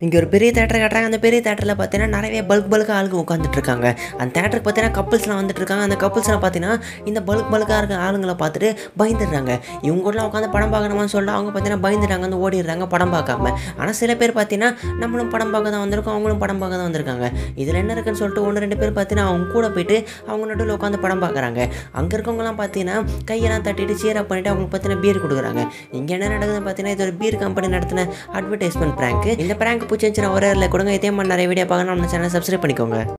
இங்கே ஒரு பெரிய தேட்டர் காட்டுறாங்க அந்த பெரிய தேட்டரில் பார்த்தீங்கன்னா நிறைய பல்க் பல்காக ஆளுங்க உட்காந்துட்டு இருக்காங்க அந்த தேட்டருக்கு பார்த்தீங்கன்னா கப்புள்ஸ்லாம் வந்துட்டு இருக்காங்க அந்த கப்புள்ஸ்லாம் பார்த்தீங்கன்னா இந்த பல்க் பல்காக இருக்க ஆளுங்களை பார்த்துட்டு பயந்துடுறாங்க இவங்க கூடலாம் உட்காந்து படம் பார்க்கணுமான்னு சொல்லிட்டு அவங்க பார்த்தீங்கன்னா பயந்துடுறாங்க வந்து ஓடிடுறாங்க படம் பார்க்காம ஆனால் சில பேர் பார்த்தீங்கன்னா நம்மளும் படம் பார்க்க தான் வந்திருக்கோம் அவங்களும் படம் பார்க்க தான் வந்திருக்காங்க இதில் என்ன இருக்குன்னு சொல்லிட்டு ஒன்று ரெண்டு பேர் பார்த்தீங்கன்னா அவங்க கூட போயிட்டு அவங்க நடுவில் உட்காந்து படம் பார்க்குறாங்க அங்கே இருக்கவங்கலாம் பார்த்தீங்கன்னா கையெல்லாம் தட்டிட்டு சீரப் பண்ணிட்டு அவங்களுக்கு பார்த்தீங்கன்னா பீர் கொடுக்குறாங்க இங்கே என்ன நடக்குதுன்னு பார்த்தீங்கன்னா இது ஒரு பீர் கம்பெனி நடத்தின அட்வர்டைஸ்மெண்ட் ப்ராங்க் இந்த ப்ராங்க் பிடிச்சிருந்துச்சுன்னா ஒரே இல்லை கொடுங்க இதே மாதிரி நிறைய வீடியோ பார்க்கணும் நம்ம சேனல் சப்ஸ்கிரைப் பண்ணிக்கோங்க